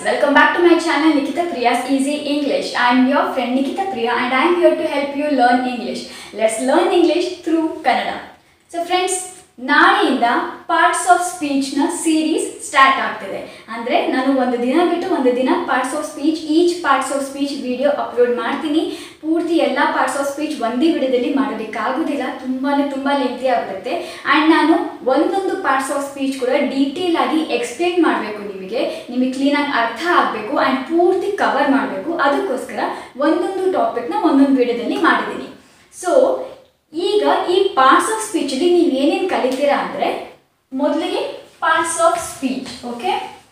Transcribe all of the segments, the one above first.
welcome back to my channel Nikita Priya's Easy English. I am your friend Nikita Priya and I am here to help you learn English. Let's learn English through Kannada. So friends, ನಾಳೆಯಿಂದ parts of ಸ್ಪೀಚ್ನ series start ಆಗ್ತಿದೆ ಅಂದರೆ ನಾನು ಒಂದು ದಿನ ಬಿಟ್ಟು ಒಂದು ದಿನ parts of speech each parts of speech video upload ಮಾಡ್ತೀನಿ ಪೂರ್ತಿ ಎಲ್ಲ ಪಾರ್ಟ್ಸ್ ಆಫ್ ಸ್ಪೀಚ್ ಒಂದೇ ವಿಡಿಯೋದಲ್ಲಿ ಮಾಡೋದಕ್ಕಾಗೋದಿಲ್ಲ ತುಂಬಾ ತುಂಬ ಲೆಂತಿ ಆಗುತ್ತೆ ಆ್ಯಂಡ್ ನಾನು ಒಂದೊಂದು ಪಾರ್ಟ್ಸ್ ಆಫ್ ಸ್ಪೀಚ್ ಕೂಡ ಡೀಟೇಲ್ ಆಗಿ ಎಕ್ಸ್ಪ್ಲೇನ್ ಮಾಡಬೇಕು ನಿಮಗೆ ನಿಮಗೆ ಕ್ಲೀನಾಗಿ ಅರ್ಥ ಆಗಬೇಕು ಆ್ಯಂಡ್ ಪೂರ್ತಿ ಕವರ್ ಮಾಡಬೇಕು ಅದಕ್ಕೋಸ್ಕರ ಒಂದೊಂದು ಟಾಪಿಕ್ನ ಒಂದೊಂದು ವಿಡಿಯೋದಲ್ಲಿ ಮಾಡಿದ್ದೀನಿ ಸೊ ಈಗ ಈ ಪಾರ್ಟ್ಸ್ ಆಫ್ ಸ್ಪೀಚಲ್ಲಿ ನೀವು ಏನೇನು ಕಲಿತೀರಾ ಅಂದರೆ ಮೊದಲಿಗೆ ಪಾರ್ಟ್ಸ್ ಆಫ್ ಸ್ಪೀಚ್ ಓಕೆ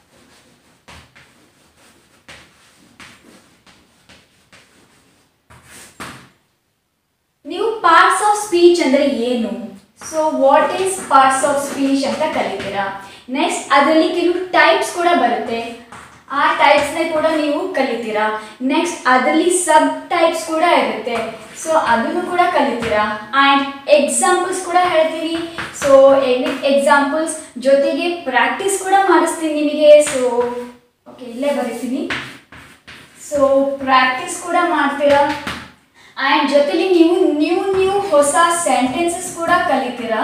ನೀವು ಪಾರ್ಟ್ಸ್ ಆಫ್ ಸ್ಪೀಚ್ ಅಂದರೆ ಏನು so what is parts of speech ಅಂತ ಕಲಿತೀರಾ ನೆಕ್ಸ್ಟ್ ಅದರಲ್ಲಿ ಕೆಲವು ಟೈಪ್ಸ್ ಕೂಡ ಬರುತ್ತೆ ಆ ಟೈಪ್ಸ್ನ ಕೂಡ ನೀವು ಕಲಿತೀರಾ ನೆಕ್ಸ್ಟ್ ಅದರಲ್ಲಿ ಸಬ್ ಟೈಪ್ಸ್ ಕೂಡ ಇರುತ್ತೆ ಸೊ ಅದನ್ನು ಕೂಡ ಕಲಿತೀರಾ ಆ್ಯಂಡ್ ಎಕ್ಸಾಂಪಲ್ಸ್ ಕೂಡ ಹೇಳ್ತೀನಿ ಸೊ ಎಕ್ಸಾಂಪಲ್ಸ್ ಜೊತೆಗೆ ಪ್ರಾಕ್ಟೀಸ್ ಕೂಡ ಮಾಡಿಸ್ತೀನಿ ನಿಮಗೆ ಸೊ ಓಕೆ ಇಲ್ಲೇ ಬರೀತೀನಿ ಸೊ ಪ್ರಾಕ್ಟೀಸ್ ಕೂಡ ಮಾಡ್ತೀರಾ ಆ್ಯಂಡ್ ಜೊತೆಲಿ ನೀವು ನ್ಯೂ ನ್ಯೂ ಹೊಸ ಸೆಂಟೆನ್ಸಸ್ ಕೂಡ ಕಲಿತೀರಾ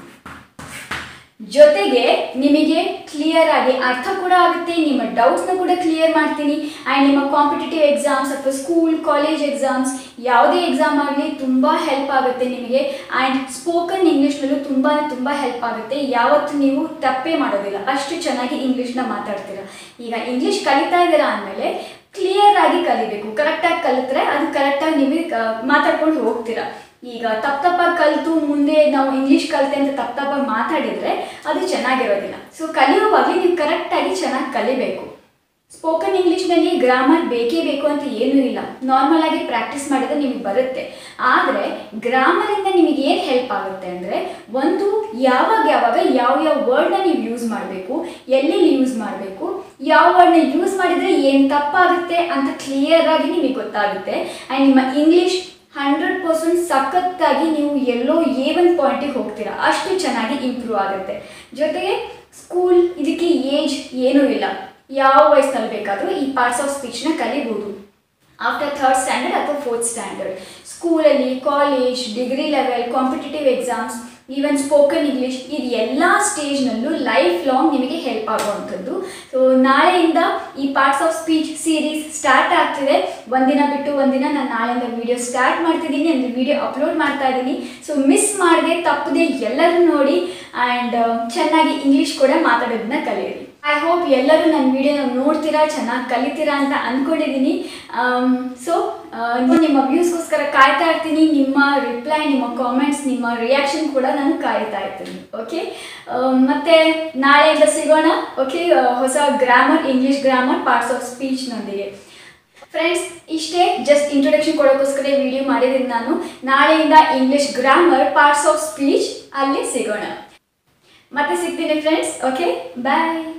ಜೊತೆಗೆ ನಿಮಗೆ ಕ್ಲಿಯರ್ ಆಗಿ ಅರ್ಥ ಕೂಡ ಆಗುತ್ತೆ ನಿಮ್ಮ ಡೌಟ್ಸ್ನ ಕೂಡ ಕ್ಲಿಯರ್ ಮಾಡ್ತೀನಿ ಆ್ಯಂಡ್ ನಿಮ್ಮ ಕಾಂಪಿಟೇಟಿವ್ ಎಕ್ಸಾಮ್ಸ್ ಅಥವಾ ಸ್ಕೂಲ್ ಕಾಲೇಜ್ ಎಕ್ಸಾಮ್ಸ್ ಯಾವುದೇ ಎಕ್ಸಾಮ್ ಆಗಲಿ ತುಂಬ ಹೆಲ್ಪ್ ಆಗುತ್ತೆ ನಿಮಗೆ ಆ್ಯಂಡ್ ಸ್ಪೋಕನ್ ಇಂಗ್ಲೀಷ್ನಲ್ಲೂ ತುಂಬಾ ತುಂಬ ಹೆಲ್ಪ್ ಆಗುತ್ತೆ ಯಾವತ್ತು ನೀವು ತಪ್ಪೇ ಮಾಡೋದಿಲ್ಲ ಅಷ್ಟು ಚೆನ್ನಾಗಿ ಇಂಗ್ಲೀಷ್ನ ಮಾತಾಡ್ತೀರಾ ಈಗ ಇಂಗ್ಲೀಷ್ ಕಲಿತಾ ಇದ್ದೀರಾ ಅಂದಮೇಲೆ ಕ್ಲಿಯರ್ ಆಗಿ ಕಲಿಬೇಕು ಕರೆಕ್ಟಾಗಿ ಕಲಿತ್ರೆ ಅದು ಕರೆಕ್ಟಾಗಿ ನೀವು ಮಾತಾಡ್ಕೊಂಡು ಹೋಗ್ತೀರಾ ಈಗ ತಪ್ಪು ತಪ್ಪಾಗಿ ಕಲಿತು ಮುಂದೆ ನಾವು ಇಂಗ್ಲೀಷ್ ಕಲಿತೆ ಅಂತ ತಪ್ಪು ತಪ್ಪಾಗಿ ಮಾತಾಡಿದರೆ ಅದು ಚೆನ್ನಾಗಿರೋದಿಲ್ಲ ಸೊ ಕಲಿಯುವಾಗಲೇ ನೀವು ಕರೆಕ್ಟಾಗಿ ಚೆನ್ನಾಗಿ ಕಲಿಬೇಕು ಸ್ಪೋಕನ್ ಇಂಗ್ಲೀಷ್ನಲ್ಲಿ ಗ್ರಾಮರ್ ಬೇಕೇ ಬೇಕು ಅಂತ ಏನೂ ಇಲ್ಲ ನಾರ್ಮಲ್ ಆಗಿ ಪ್ರಾಕ್ಟೀಸ್ ಮಾಡಿದ್ರೆ ನಿಮಗೆ ಬರುತ್ತೆ ಆದರೆ ಗ್ರಾಮರಿಂದ ನಿಮಗೆ ಏನು ಹೆಲ್ಪ್ ಆಗುತ್ತೆ ಅಂದರೆ ಒಂದು ಯಾವಾಗ ಯಾವಾಗ ಯಾವ ಯಾವ ವರ್ಡ್ನ ನೀವು ಯೂಸ್ ಮಾಡಬೇಕು ಎಲ್ಲೆಲ್ಲಿ ಯೂಸ್ ಮಾಡಬೇಕು ಯಾವ ವರ್ಡ್ನ ಯೂಸ್ ಮಾಡಿದರೆ ಏನು ತಪ್ಪಾಗುತ್ತೆ ಅಂತ ಕ್ಲಿಯರ್ ಆಗಿ ನಿಮಗೆ ಗೊತ್ತಾಗುತ್ತೆ ಆ್ಯಂಡ್ ನಿಮ್ಮ ಇಂಗ್ಲೀಷ್ ಹಂಡ್ರೆಡ್ ಪರ್ಸೆಂಟ್ ಸಖತ್ತಾಗಿ ನೀವು ಎಲ್ಲೋ ಎ ಒನ್ ಪಾಯಿಂಟಿಗೆ ಹೋಗ್ತೀರಾ ಅಷ್ಟು ಚೆನ್ನಾಗಿ ಇಂಪ್ರೂವ್ ಆಗುತ್ತೆ ಜೊತೆಗೆ ಸ್ಕೂಲ್ ಇದಕ್ಕೆ ಏಜ್ ಏನೂ ಇಲ್ಲ ಯಾವ ವಯಸ್ಸಿನಲ್ಲಿ ಬೇಕಾದರೂ ಈ ಪಾರ್ಟ್ಸ್ ಆಫ್ ಸ್ಪೀಚ್ನ ಕಲಿಬೋದು ಆಫ್ಟರ್ ಥರ್ಡ್ ಸ್ಟ್ಯಾಂಡರ್ಡ್ ಅಥವಾ ಫೋರ್ತ್ ಸ್ಟ್ಯಾಂಡರ್ಡ್ ಸ್ಕೂಲಲ್ಲಿ college degree level competitive exams even spoken English ಇದು ಎಲ್ಲ ಸ್ಟೇಜ್ನಲ್ಲೂ ಲೈಫ್ ಲಾಂಗ್ ನಿಮಗೆ ಹೆಲ್ಪ್ ಆಗುವಂಥದ್ದು ಸೊ ನಾಳೆಯಿಂದ ಈ parts of speech series start ಆಗ್ತಿದೆ ಒಂದಿನ ಬಿಟ್ಟು ಒಂದಿನ ನಾನು ನಾಳೆಯಿಂದ ವಿಡಿಯೋ ಸ್ಟಾರ್ಟ್ ಮಾಡ್ತಿದ್ದೀನಿ ಅಂದರೆ ವಿಡಿಯೋ ಅಪ್ಲೋಡ್ ಮಾಡ್ತಾ ಇದ್ದೀನಿ ಸೊ ಮಿಸ್ ಮಾಡದೆ ತಪ್ಪದೆ ಎಲ್ಲರೂ ನೋಡಿ ಆ್ಯಂಡ್ ಚೆನ್ನಾಗಿ ಇಂಗ್ಲೀಷ್ ಕೂಡ ಮಾತಾಡೋದನ್ನ ಕಲಿಯಿರಿ ಐ ಹೋಪ್ ಎಲ್ಲರೂ ನನ್ನ ವಿಡಿಯೋನ ನೋಡ್ತೀರಾ ಚೆನ್ನಾಗಿ ಕಲಿತೀರಾ ಅಂತ ಅಂದ್ಕೊಂಡಿದ್ದೀನಿ ಸೊ ನಿಮ್ಮ ವ್ಯೂಸ್ಗೋಸ್ಕರ ಕಾಯ್ತಾ ಇರ್ತೀನಿ ನಿಮ್ಮ ರಿಪ್ಲೈ ನಿಮ್ಮ ಕಾಮೆಂಟ್ಸ್ ನಿಮ್ಮ ರಿಯಾಕ್ಷನ್ ಕೂಡ ನಾನು ಕಾಯ್ತಾ ಇರ್ತೀನಿ ಓಕೆ ಮತ್ತು ನಾಳೆಯಿಂದ ಸಿಗೋಣ ಓಕೆ ಹೊಸ grammar English grammar parts of ಸ್ಪೀಚ್ನೊಂದಿಗೆ ಫ್ರೆಂಡ್ಸ್ ಇಷ್ಟೇ ಜಸ್ಟ್ ಇಂಟ್ರೊಡಕ್ಷನ್ ಕೊಡೋಕ್ಕೋಸ್ಕರ ವಿಡಿಯೋ ಮಾಡಿದ್ದೀನಿ ನಾನು ನಾಳೆಯಿಂದ English grammar parts of speech ಅಲ್ಲಿ ಸಿಗೋಣ ಮತ್ತೆ ಸಿಗ್ತೀನಿ ಫ್ರೆಂಡ್ಸ್ ಓಕೆ ಬಾಯ್